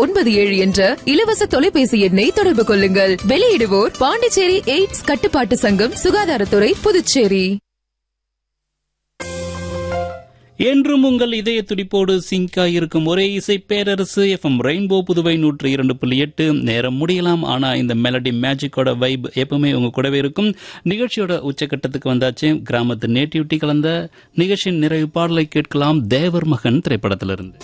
ஒன்பது ஏழு என்ற இலவச தொலைபேசி எண்ணை தொடர்பு கொள்ளுங்கள் வெளியிடுவோர் பாண்டிச்சேரி எய்ட்ஸ் கட்டுப்பாட்டு சங்கம் சுகாதாரத்துறை புதுச்சேரி என்றும் உங்கள் இதய துடிப்போடு சிங்கா இருக்கும் ஒரே இசை பேரரசு எஃப்எம் ரெயின்போ புதுவை நூற்று இரண்டு புள்ளி எட்டு நேரம் முடியலாம் ஆனா இந்த மெலடி மேஜிக்கோட வைப் எப்பவுமே உங்க கூடவே இருக்கும் நிகழ்ச்சியோட உச்சக்கட்டத்துக்கு வந்தாச்சு கிராமத்து நேட்டிவிட்டி கலந்த நிகழ்ச்சியின் நிறைவு பாடலை கேட்கலாம் தேவர் மகன் திரைப்படத்திலிருந்து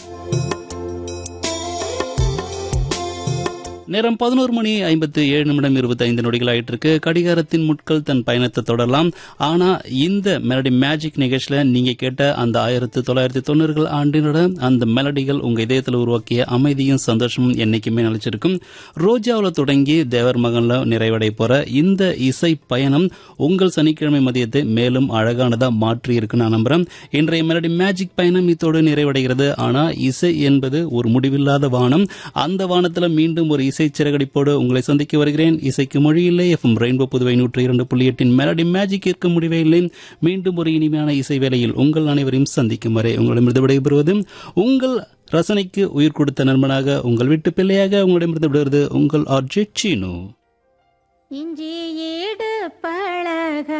நேரம் பதினோரு மணி ஐம்பத்து ஏழு நிமிடம் இருபத்தி ஐந்து நொடிகள் ஆயிட்டு இருக்கு கடிகாரத்தின் முட்கள் தன் பயணத்தை தொடரலாம் ஆனா இந்த மெலடி மேஜிக் நிகழ்ச்சியில நீங்க கேட்ட அந்த ஆயிரத்து தொள்ளாயிரத்தி தொண்ணூறுகள் ஆண்டினோட அந்த மெலடிகள் உங்க இதயத்தில் உருவாக்கிய அமைதியும் சந்தோஷமும் என்னைக்குமே நிலைச்சிருக்கும் ரோஜாவில் தொடங்கி தேவர் மகன்ல நிறைவடைய போற இந்த இசை பயணம் உங்கள் சனிக்கிழமை மதியத்தை மேலும் அழகானதா மாற்றி இருக்குன்னு நான் நம்புறேன் இன்றைய மெலடி மேஜிக் பயணம் இத்தோடு நிறைவடைகிறது ஆனா இசை என்பது ஒரு முடிவில்லாத வானம் அந்த வானத்துல மீண்டும் ஒரு இசை சிறகடிப்போடு உங்களை சந்திக்க வருகிறேன் இசைக்கு மொழியில்லை எஃப்எம் ரெயின்போ புதுவை நூற்றி இரண்டு புள்ளி எட்டின் மெலடி மேஜிக் இருக்க முடிவே இல்லை மீண்டும் ஒரு இனிமையான இசை வேளையில் உங்கள் அனைவரையும் சந்திக்கும் வரை உங்களிடமிருந்து விடைபெறுவது உங்கள் ரசனைக்கு உயிர் கொடுத்த நண்பனாக உங்கள் வீட்டு பிள்ளையாக உங்களிடமிருந்து விடுவது உங்கள் ஆர்ஜே சீனு இஞ்சி ஈடு பழக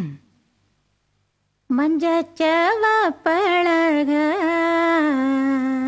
மஞ்சச்சவ பழக